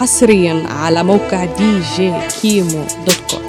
حصريا على موقع دي جي كيمو دوت كوم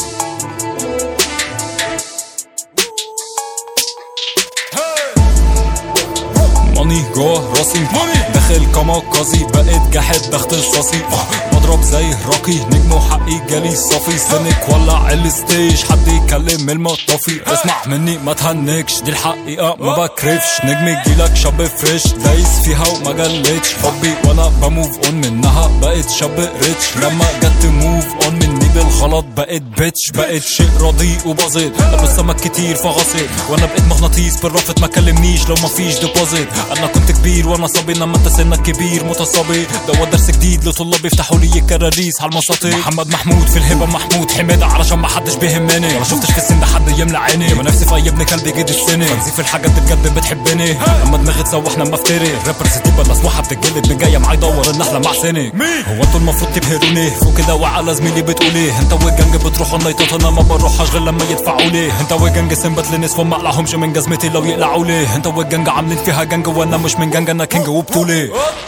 ماني جوه راسي داخل كمكازي بقيت جاحد ده اختصاصي بضرب زي راقي نجم وحقي جالي صافي سنك ولع الستيج حد يكلم المطافي اسمع مني ما تهنكش دي الحقيقة ما بكرفش نجم يجيلك شاب فريش دايس فيها وما جلتش حبي وانا بموف اون منها بقيت شاب ريتش لما جت موف اون مني بالغلط بقيت بيتش بقيت شيء رديء وبسيط لابس سمك كتير فغصيت وانا بقيت مغناطيس بالرافت ما كلمنيش لو ما فيش ديبوزيت انا كنت كبير وانا صبي انما انت سنك كبير متصابي ده درس جديد لطلاب يفتحوا لي الكراريس على المساطيل محمد محمود في الهبه محمود حماده علشان ما حدش بيهمني ما شفتش في السن ده حد يملى عيني يبقى نفسي في اي ابن كلب يجي السنه في الحاجات دي بجد بتحبني اما دماغي تسوح لما افتري رابرز دي بلا اسمها بتتجلد من جايه معايا يدور النحله مع سنك هو انتوا المفروض تبهروني فوق كده وعلى زميلي بتقول ايه انت والجنج بتروحوا النايتات انا ما بروحش غير لما يدفعوا لي انت والجنج سنبت لناس فما اقلعهمش من جزمتي لو يقلعوا لي انت والجنج عاملين فيها جنج وانا مش من جنج انا كينج وبطولي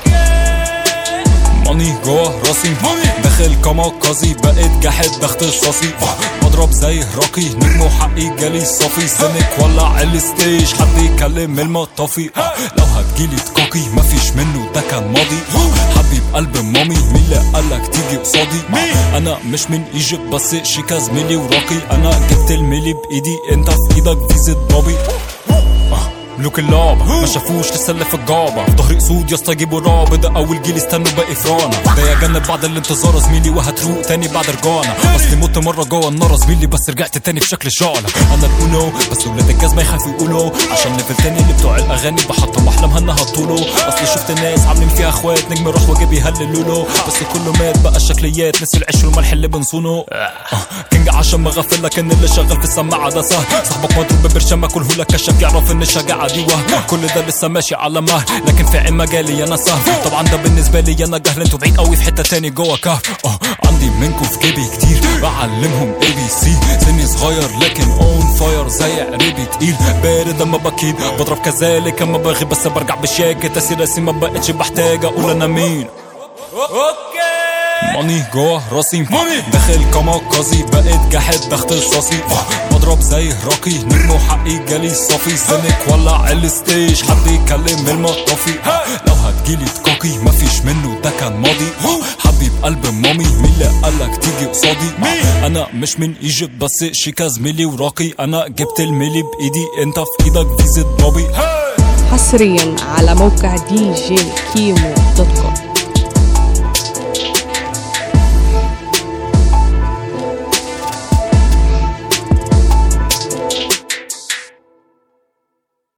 ماني جوه راسي داخل كمكازي بقيت جاحد ده اختصاصي بضرب زي راقي نجم وحقي جالي صافي سنك ولع الستيج حد يكلم المطافي لو هتجيلي تكاكي مفيش منه ده كان ماضي حبيب قلب مامي مين اللي قالك تيجي قصادي انا مش من ايجيبت بس شيكا زميلي وراقي انا جبت الميلي بايدي انت في ايدك فيزيت بابي ملوك اللعبة ما شافوش لسه اللي في الجابة في ظهري اسود يا اسطى جيبوا رعب ده اول جيل استنوا باقي فرانا ده يا جنب بعد الانتظار زميلي وهتروق تاني بعد رجعنا اصلي مت مرة جوه النار زميلي بس رجعت تاني في شكل شعلة انا الاونو بس ولاد الجاز ما يخافوا يقولوا عشان ليفل تاني اللي بتوع الاغاني بحطم احلامها انها طولو اصلي شفت ناس عاملين فيها اخوات نجم روح وجيب يهللوا له بس كله مات بقى الشكليات نسي العيش والملح اللي بنصونه كينج عشان ما غفلك ان اللي شغال في السماعة ده سهل صاحبك مضروب ببرشامة كله لك كشك يعرف ان الشجاعة دي وهم كل ده لسه ماشي على مهل لكن في عين مجالي انا سهل طبعا ده بالنسبة لي انا جهل انتوا بعيد قوي في حتة تاني جوه كهف اه عندي منكم في جيبي كتير بعلمهم اي بي سي سني صغير لكن اون فاير زي عريبي تقيل بارد اما بكيد بضرب كذلك اما بغيب بس برجع بشياكة تأثير راسي ما بقتش بحتاج اقول انا مين ماني جوه راسي داخل كمكازي بقيت جاحد ده اختصاصي بضرب زي راقي نجم وحقي جالي صافي سنك ولع الستيج حد يكلم المطافي لو هتجيلي تكاكي مفيش منه ده كان ماضي حبيب قلب مامي مين اللي قالك تيجي قصادي انا مش من ايجيبت بس شيكا زميلي وراقي انا جبت الميلي بايدي انت في ايدك فيزيت بابي حصريا على موقع دي جي كيمو دوت كوم